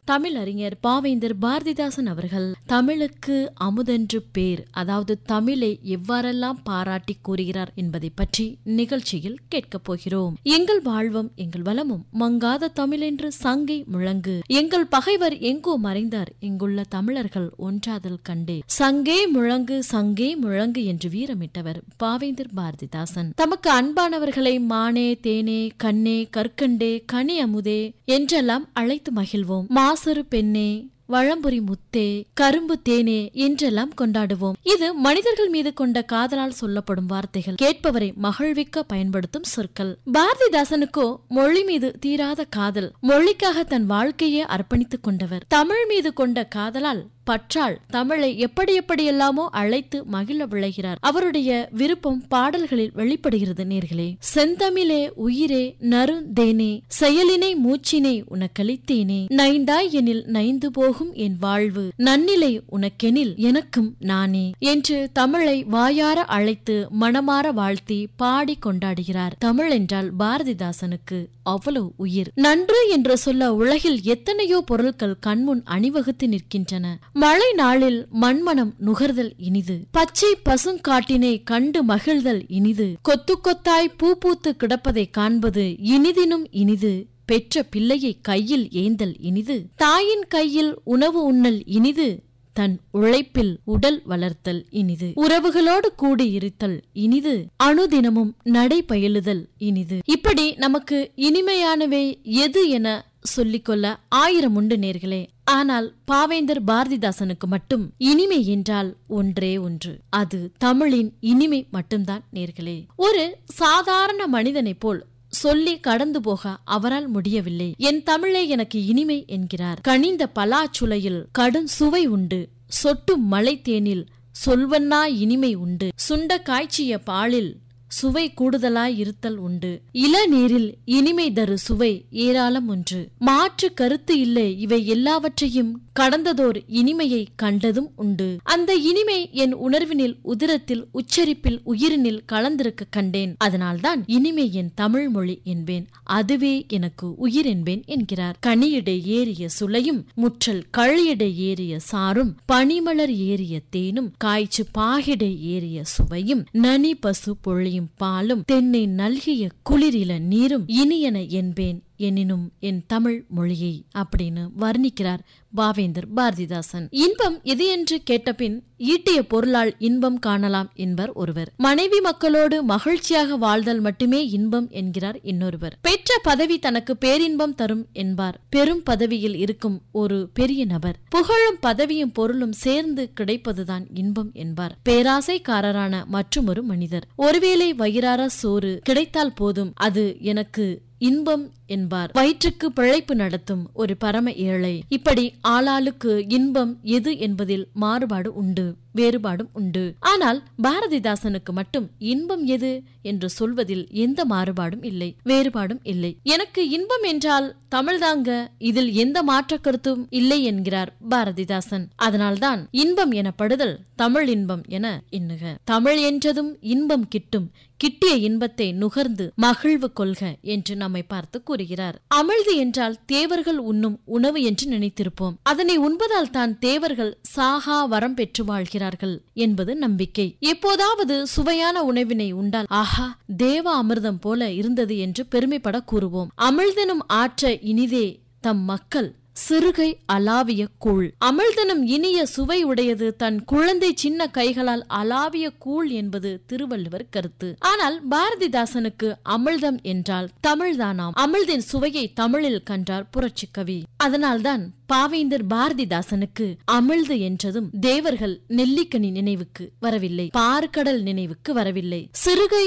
தமிழ் அறிஞர் பாவேந்தர் பாரதிதாசன் அவர்கள் தமிழுக்கு அமுதென்று பேர் அதாவது தமிழை எவ்வாறெல்லாம் பாராட்டி கூறுகிறார் என்பதை பற்றி நிகழ்ச்சியில் கேட்கப் போகிறோம் எங்கள் வாழ்வும் எங்கள் வளமும் மங்காத தமிழென்று சங்கை முழங்கு எங்கள் பகைவர் எங்கோ மறைந்தார் இங்குள்ள தமிழர்கள் ஒன்றாதல் கண்டே சங்கே முழங்கு சங்கே முழங்கு என்று வீரமிட்டவர் பாவேந்தர் பாரதிதாசன் தமக்கு அன்பானவர்களை மானே தேனே கண்ணே கற்கண்டே கனி அமுதே என்றெல்லாம் அழைத்து மகிழ்வோம் மாசரு பெண்ணே வழம்புரி முத்தே கரும்பு தேனே என்றெல்லாம் கொண்டாடுவோம் இது மனிதர்கள் மீது கொண்ட காதலால் சொல்லப்படும் வார்த்தைகள் கேட்பவரை மகிழ்விக்க பயன்படுத்தும் சொற்கள் பாரதிதாசனுக்கோ மொழி மீது தீராத காதல் மொழிக்காக தன் வாழ்க்கையே அர்ப்பணித்துக் கொண்டவர் தமிழ் மீது கொண்ட காதலால் பற்றால் தமிழை எப்படி எப்படியெல்லாமோ அழைத்து மகிழ விளைகிறார் அவருடைய விருப்பம் பாடல்களில் வெளிப்படுகிறது நேர்களே செந்தமிழே உயிரே நறுந்தேனே செயலினை மூச்சினை உனக்களித்தேனே நைந்தாய் எனில் நைந்து போகும் என் வாழ்வு நன்னிலை உனக்கெனில் எனக்கும் நானே என்று தமிழை வாயார அழைத்து மனமாற வாழ்த்தி பாடி கொண்டாடுகிறார் தமிழ் என்றால் பாரதிதாசனுக்கு அவ்வளவு உயிர் நன்று என்று சொல்ல உலகில் எத்தனையோ பொருட்கள் கண்முன் அணிவகுத்து நிற்கின்றன மழை நாளில் மண்மனம் நுகர்தல் இனிது பச்சை பசுங்காட்டினை கண்டு மகிழ்தல் இனிது கொத்து கொத்தாய் பூ பூத்து கிடப்பதை காண்பது இனிதினும் இனிது பெற்ற பிள்ளையை கையில் ஏந்தல் இனிது தாயின் கையில் உணவு உண்ணல் இனிது தன் உழைப்பில் உடல் வளர்த்தல் இனிது உறவுகளோடு கூடி இருத்தல் இனிது அணுதினமும் நடை பயிலுதல் இனிது இப்படி நமக்கு இனிமையானவை எது என சொல்லிக்கொள்ள ஆயிரம் உண்டு நேர்களே ஆனால் பாவேந்தர் பாரதிதாசனுக்கு மட்டும் இனிமை என்றால் ஒன்றே ஒன்று அது தமிழின் இனிமை மட்டும்தான் நேர்களே ஒரு சாதாரண மனிதனைப் போல் சொல்லி கடந்து போக அவரால் முடியவில்லை என் தமிழே எனக்கு இனிமை என்கிறார் கனிந்த பலாச்சுளையில் கடும் சுவை உண்டு சொட்டும் மலை தேனில் சொல்வன்னா இனிமை உண்டு சுண்ட காய்ச்சிய பாலில் சுவை கூடுதலாய் இருத்தல் உண்டு இளநீரில் இனிமை தரு சுவை ஏராளம் ஒன்று மாற்று கருத்து இல்லை இவை எல்லாவற்றையும் கடந்ததோர் இனிமையை கண்டதும் உண்டு அந்த இனிமை என் உணர்வினில் உதிரத்தில் உச்சரிப்பில் உயிரினில் கலந்திருக்க கண்டேன் அதனால்தான் இனிமை என் தமிழ் மொழி என்பேன் அதுவே எனக்கு உயிர் என்பேன் என்கிறார் கனியிடை ஏறிய சுளையும் முற்றல் கழியிடை ஏறிய சாரும் பனிமலர் ஏறிய தேனும் காய்ச்சு பாகிடை ஏறிய சுவையும் நனி பசு பொழியும் பாலும் தென்னை நல்கிய குளிரில நீரும் இனியன என்பேன் எனினும் என் தமிழ் மொழியை அப்படின்னு வர்ணிக்கிறார் பாவேந்தர் பாரதிதாசன் இன்பம் எது என்று கேட்டபின் ஈட்டிய பொருளால் இன்பம் காணலாம் என்பர் ஒருவர் மனைவி மக்களோடு மகிழ்ச்சியாக வாழ்தல் மட்டுமே இன்பம் என்கிறார் இன்னொருவர் பெற்ற பதவி தனக்கு பேரின்பம் தரும் என்பார் பெரும் பதவியில் இருக்கும் ஒரு பெரிய நபர் புகழும் பதவியும் பொருளும் சேர்ந்து கிடைப்பதுதான் இன்பம் என்பார் பேராசைக்காரரான மற்றொரு மனிதர் ஒருவேளை வயிறார சோறு கிடைத்தால் போதும் அது எனக்கு இன்பம் என்பார் வயிற்றுக்கு பிழைப்பு நடத்தும் ஒரு பரம ஏழை இப்படி ஆளாளுக்கு இன்பம் எது என்பதில் மாறுபாடு உண்டு வேறுபாடும் உண்டு ஆனால் பாரதிதாசனுக்கு மட்டும் இன்பம் எது என்று சொல்வதில் எந்த மாறுபாடும் இல்லை வேறுபாடும் இல்லை எனக்கு இன்பம் என்றால் தமிழ்தாங்க இதில் எந்த மாற்ற கருத்தும் இல்லை என்கிறார் பாரதிதாசன் அதனால்தான் இன்பம் எனப்படுதல் தமிழ் இன்பம் என எண்ணுக தமிழ் என்றதும் இன்பம் கிட்டும் கிட்டிய இன்பத்தை நுகர்ந்து மகிழ்வு கொள்க என்று நம்மை பார்த்து கூறுகிறார் அமிழ்து என்றால் தேவர்கள் உண்ணும் உணவு என்று நினைத்திருப்போம் அதனை உண்பதால் தான் தேவர்கள் சாகா வரம் பெற்று வாழ்கிறார்கள் என்பது நம்பிக்கை எப்போதாவது சுவையான உணவினை உண்டால் ஆஹா தேவ அமிர்தம் போல இருந்தது என்று பெருமைப்பட கூறுவோம் அமிழ்தனும் ஆற்ற இனிதே தம் மக்கள் சிறுகை அலாவிய கூழ் அமிழ்தனும் இனிய சுவை உடையது தன் குழந்தை சின்ன கைகளால் அலாவிய கூழ் என்பது திருவள்ளுவர் கருத்து ஆனால் பாரதிதாசனுக்கு அமிழ்தம் என்றால் தமிழ்தானாம் அமிழ்தின் சுவையை தமிழில் கண்டார் புரட்சி கவி அதனால்தான் பாவேந்தர் பாரதிதாசனுக்கு அமிழ்து என்றதும் தேவர்கள் நெல்லிக்கனி நினைவுக்கு வரவில்லை பார்க்கடல் நினைவுக்கு வரவில்லை சிறுகை